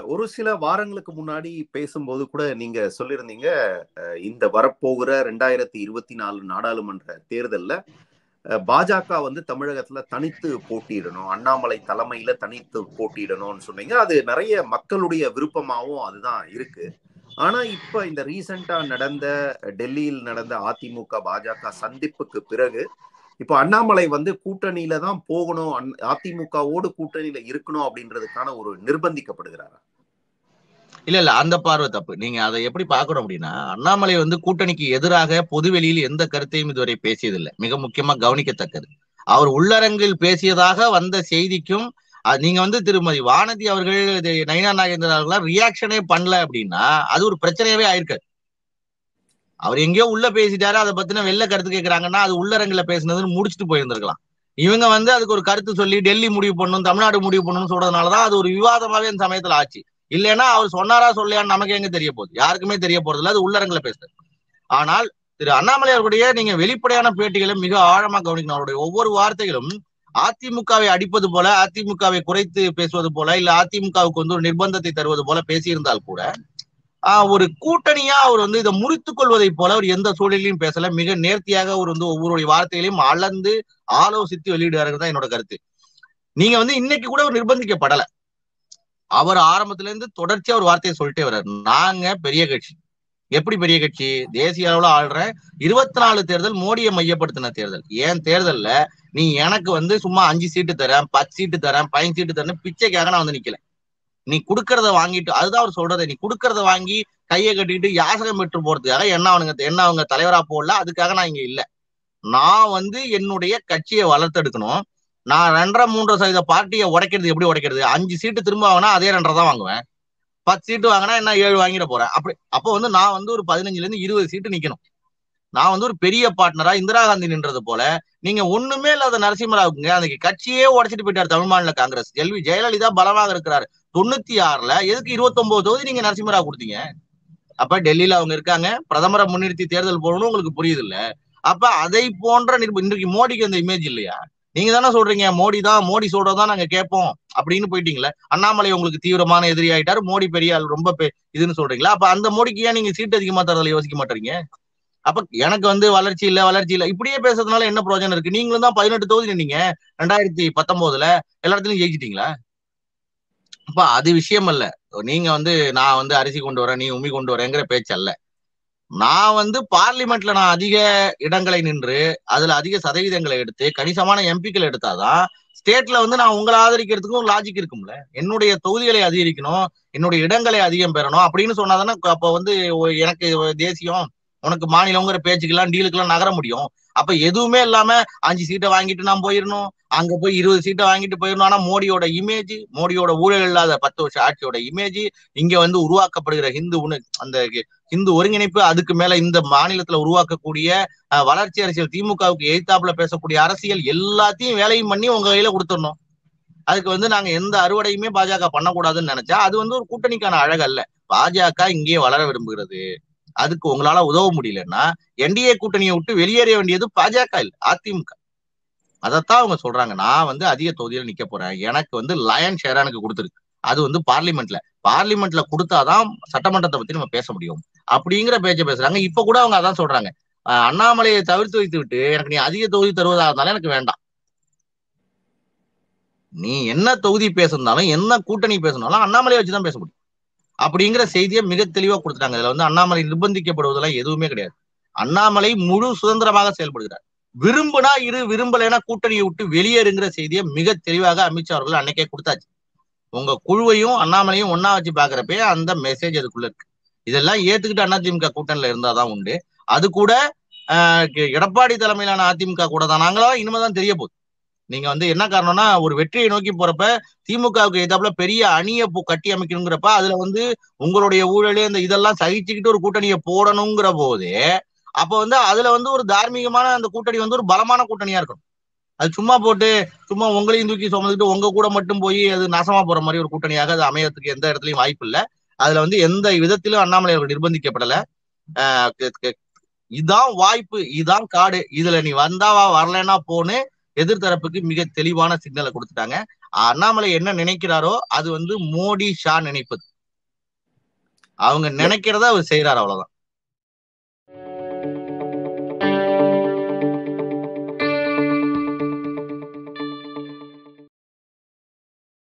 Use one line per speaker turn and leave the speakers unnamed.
ஒரு சில வாரங்களுக்கு முன்னாடி பேசும்போது கூட நீங்க சொல்லியிருந்தீங்க அஹ், இந்த வரப்போகிற ரெண்டாயிரத்தி இருபத்தி நாலு நாடாளுமன்ற தேர்தல்ல அஹ், பாஜக வந்து தமிழகத்துல தனித்து போட்டியிடணும் அண்ணாமலை தலைமையில தனித்து போட்டியிடணும்னு சொன்னீங்க அது நிறைய மக்களுடைய விருப்பமாவும் அதுதான் இருக்கு ஆனா இப்ப இந்த ரீசெண்டா நடந்த டெல்லியில் நடந்த அதிமுக பாஜக சந்திப்புக்கு பிறகு இப்போ அண்ணாமலை வந்து கூட்டணியில தான் போகணும் அன்- அதிமுகவோடு கூட்டணியில இருக்கணும் அப்படின்றதுக்கான ஒரு நிர்பந்திக்கப்படுகிறாரா
இல்ல இல்ல அந்த பார்வை தப்பு நீங்க அதை எப்படி பார்க்கணும் அப்படின்னா அண்ணாமலை வந்து கூட்டணிக்கு எதிராக பொதுவெளியில் எந்த கருத்தையும் இதுவரை பேசியதில்லை மிக முக்கியமா கவனிக்கத்தக்கது அவர் உள்ளரங்கில் பேசியதாக வந்த செய்திக்கும் அஹ், நீங்க வந்து திருமதி வானதி அவர்கள் இது நயினா நாகேந்திரன் அவர்கள் ரியாக்ஷனே பண்ணல அப்படின்னா அது ஒரு பிரச்சனையாவே ஆயிருக்காது அவர் எங்கேயோ உள்ள பேசிட்டாரு அதை பத்தின வெளில கருத்து கேட்கறாங்கன்னா அது உள்ளரங்குல பேசுனதுன்னு முடிச்சுட்டு போயிருந்திருக்கலாம் இவங்க வந்து அதுக்கு ஒரு கருத்து சொல்லி டெல்லி முடிவு பண்ணணும் தமிழ்நாடு முடிவு பண்ணணும்னு சொல்றதுனாலதான் அது ஒரு விவாதமாவே அந்த சமயத்துல ஆச்சு இல்லைன்னா அவர் சொன்னாரா சொல்லையான்னு நமக்கு எங்க தெரிய போகுது யாருக்குமே தெரிய போறது இல்ல அது உள்ளரங்குல பேசுறது ஆனால் திரு அண்ணாமலை அவர்களுடைய நீங்க வெளிப்படையான பேட்டிகளை மிக ஆழமா கவனிக்கணும் அவருடைய ஒவ்வொரு வார்த்தைகளும் அதிமுகவை அடிப்பது போல அதிமுகவை குறைத்து பேசுவது போல இல்ல அதிமுகவுக்கு வந்து ஒரு நிர்பந்தத்தை தருவது போல பேசியிருந்தால் கூட ஆஹ் ஒரு கூட்டணியா அவர் வந்து இதை முறித்துக் கொள்வதை போல அவர் எந்த சூழலையும் பேசல மிக நேர்த்தியாக அவர் வந்து ஒவ்வொருடைய வார்த்தைகளையும் அளந்து ஆலோசித்து வெளியிடுறாரு தான் என்னோட கருத்து நீங்க வந்து இன்னைக்கு கூட அவர் நிர்பந்திக்கப்படல அவர் ஆரம்பத்துல இருந்து தொடர்ச்சியா ஒரு வார்த்தையை சொல்லிட்டே வர்றாரு நாங்க பெரிய கட்சி எப்படி பெரிய கட்சி தேசிய அளவுல ஆள்ற இருபத்தி நாலு தேர்தல் மோடியை மையப்படுத்தின தேர்தல் ஏன் தேர்தல்ல நீ எனக்கு வந்து சும்மா அஞ்சு சீட்டு தரேன் பத்து சீட்டு தரேன் பதினஞ்சு சீட்டு தரேன் பிச்சைக்காக நான் வந்து நிக்கல நீ குடுக்கறத வாங்கிட்டு அதுதான் அவர் சொல்றது நீ குடுக்கறத வாங்கி கையை கட்டிக்கிட்டு யாசகம் பெற்று போறதுக்காக என்ன அவனுங்க என்ன அவங்க தலைவரா போடல அதுக்காக நான் இங்க இல்ல நான் வந்து என்னுடைய கட்சியை வளர்த்தெடுக்கணும் நான் ரெண்டரை மூன்றரை சதவீத பார்ட்டியை உடைக்கிறது எப்படி உடைக்கிறது அஞ்சு சீட்டு திரும்ப வாங்கினா அதே ரெண்டரை தான் வாங்குவேன் பத்து சீட்டு வாங்கினா என்ன ஏழு வாங்கிட போறேன் அப்படி அப்போ வந்து நான் வந்து ஒரு பதினஞ்சுல இருந்து இருபது சீட்டு நிக்கணும் நான் வந்து ஒரு பெரிய பார்ட்னரா இந்திரா காந்தி நின்றது போல நீங்க ஒண்ணுமே இல்லாத நரசிம்மராவுக்குங்க அன்னைக்கு கட்சியே உடைச்சிட்டு போயிட்டார் தமிழ் மாநில காங்கிரஸ் எல்வி ஜெயலலிதா பலமாக இருக்கிறாரு தொண்ணூத்தி ஆறுல எதுக்கு இருபத்தி ஒன்பது தொகுதி நீங்க நரசிம்மராவ் கொடுத்தீங்க அப்ப டெல்லியில அவங்க இருக்காங்க பிரதமரை முன்னிறுத்தி தேர்தல் போகணும்னு உங்களுக்கு புரியுது இல்ல அப்ப அதை போன்ற நிர்ப- இன்றைக்கு மோடிக்கு அந்த இமேஜ் இல்லையா நீங்க தானே சொல்றீங்க மோடி தான் மோடி சொல்றதான் நாங்க கேட்போம் அப்படின்னு போயிட்டீங்களே அண்ணாமலை உங்களுக்கு தீவிரமான எதிரி ஆயிட்டாரு மோடி பெரிய ஆள் ரொம்ப பெ- இதுன்னு சொல்றீங்களா அப்ப அந்த மோடிக்கு ஏன் நீங்க சீட் அதிகமா தரதுல யோசிக்க மாட்டீங்க அப்ப எனக்கு வந்து வளர்ச்சி இல்ல வளர்ச்சி இல்ல இப்படியே பேசுறதுனால என்ன பிரயோஜனம் இருக்கு நீங்களும் தான் பதினெட்டு தொகுதி நின்னீங்க ரெண்டாயிரத்தி பத்தொன்பதுல எல்லா இடத்துலயும் ஜெயிச்சிட்டீங்களா அப்ப அது விஷயம் அல்ல நீங்க வந்து நான் வந்து அரிசி கொண்டு வரேன் நீ உமி கொண்டு வரேங்கிற பேச்சு அல்ல நான் வந்து பார்லிமெண்ட்ல நான் அதிக இடங்களை நின்று அதுல அதிக சதவீதங்களை எடுத்து கணிசமான எம்பிக்கள் எடுத்தாதான் ஸ்டேட்ல வந்து நான் உங்களை ஆதரிக்கிறதுக்கும் ஒரு லாஜிக் இருக்கும்ல என்னுடைய தொகுதிகளை அதிகரிக்கணும் என்னுடைய இடங்களை அதிகம் பெறணும் அப்படின்னு சொன்னாதானே அப்ப வந்து ஒ- எனக்கு தேசியம் உனக்கு மாநிலங்கிற பேச்சுக்கெல்லாம் டீலுக்கெல்லாம் நகர முடியும் அப்ப எதுவுமே இல்லாம அஞ்சு சீட்டை வாங்கிட்டு நான் போயிடணும் அங்க போய் இருபது சீட்டை வாங்கிட்டு போயிடணும் ஆனா மோடியோட இமேஜ் மோடியோட ஊழல் இல்லாத பத்து வருஷம் ஆட்சியோட இமேஜ் இங்க வந்து உருவாக்கப்படுகிற ஹிந்து உண அந்த ஹிந்து ஒருங்கிணைப்பு அதுக்கு மேல இந்த மாநிலத்துல உருவாக்கக்கூடிய அஹ், வளர்ச்சி அரசியல் திமுகவுக்கு எதிர்த்தாப்புல பேசக்கூடிய அரசியல் எல்லாத்தையும் வேலையும் பண்ணி உங்க கையில கொடுத்துடணும் அதுக்கு வந்து நாங்க எந்த அறுவடையுமே பாஜக பண்ணக்கூடாதுன்னு நினைச்சா அது வந்து ஒரு கூட்டணிக்கான அழகு அல்ல பாஜக இங்கே வளர விரும்புகிறது அதுக்கு உங்களால உதவ முடியலன்னா என்டிஏ கூட்டணியை விட்டு வெளியேற வேண்டியது பாஜக இல்ல அதிமுக அதைத்தான் அவங்க சொல்றாங்க நான் வந்து அதிக தொகுதியில நிக்க போறேன் எனக்கு வந்து லயன் ஷேர் எனக்கு கொடுத்துருக்கு அது வந்து பார்லிமெண்ட்ல பார்லிமெண்ட்ல கொடுத்தாதான் சட்டமன்றத்தை பத்தி நம்ம பேச முடியும் அப்படிங்கிற பேச்சை பேசுறாங்க இப்ப கூட அவங்க அதான் சொல்றாங்க அஹ் அண்ணாமலையை தவிர்த்து வைத்து விட்டு எனக்கு நீ அதிக தொகுதி தருவதா இருந்தாலும் எனக்கு வேண்டாம் நீ என்ன தொகுதி பேசினாலும் என்ன கூட்டணி பேசினாலும் அண்ணாமலையை வச்சுதான் பேச முடியும் அப்படிங்கிற செய்தியை மிக தெளிவா கொடுத்துட்டாங்க இதுல வந்து அண்ணாமலை நிர்பந்திக்கப்படுவதெல்லாம் எதுவுமே கிடையாது அண்ணாமலை முழு சுதந்திரமாக செயல்படுகிறார் விரும்புனா இரு விரும்பலைன்னா கூட்டணியை விட்டு வெளியேறுங்கிற செய்தியை மிக தெளிவாக அமித்ஷா அவர்கள் அன்னைக்கே கொடுத்தாச்சு உங்க குழுவையும் அண்ணாமலையும் ஒன்னா வச்சு பாக்குறப்பே அந்த மெசேஜ் அதுக்குள்ள இருக்கு இதெல்லாம் ஏத்துக்கிட்டு அதிமுக கூட்டணியில இருந்தாதான் உண்டு அது கூட ஆஹ் கே- எடப்பாடி தலைமையிலான அதிமுக கூட தான் நாங்களா இனிமேதான் தெரிய போகுது நீங்க வந்து என்ன காரணம்னா ஒரு வெற்றியை நோக்கி போறப்ப திமுகவுக்கு எதாப்புல பெரிய அணியை போ- கட்டி அமைக்கணுங்கிறப்ப அதுல வந்து உங்களுடைய ஊழல் இந்த இதெல்லாம் சகிச்சுக்கிட்டு ஒரு கூட்டணியை போடணுங்கிற போது அப்ப வந்து அதுல வந்து ஒரு தார்மீகமான அந்த கூட்டணி வந்து ஒரு பலமான கூட்டணியா இருக்கணும் அது சும்மா போட்டு சும்மா உங்களையும் தூக்கி சுமந்துட்டு உங்க கூட மட்டும் போய் அது நாசமா போற மாதிரி ஒரு கூட்டணியாக அது அமையறதுக்கு எந்த இடத்துலயும் வாய்ப்பு இல்ல அதுல வந்து எந்த விதத்திலும் அண்ணாமலை அவர்கள் நிர்பந்திக்கப்படல ஆஹ் க- க- இதான் வாய்ப்பு இதான் காடு இதுல நீ வந்தாவா வரலைன்னா போன்னு எதிர்த்தரப்புக்கு மிக தெளிவான சிக்னலை கொடுத்துட்டாங்க அண்ணாமலை என்ன நினைக்கிறாரோ அது வந்து மோடி ஷா நினைப்பது அவங்க நினைக்கிறத அவர் செய்யறாரு அவ்வளவுதான்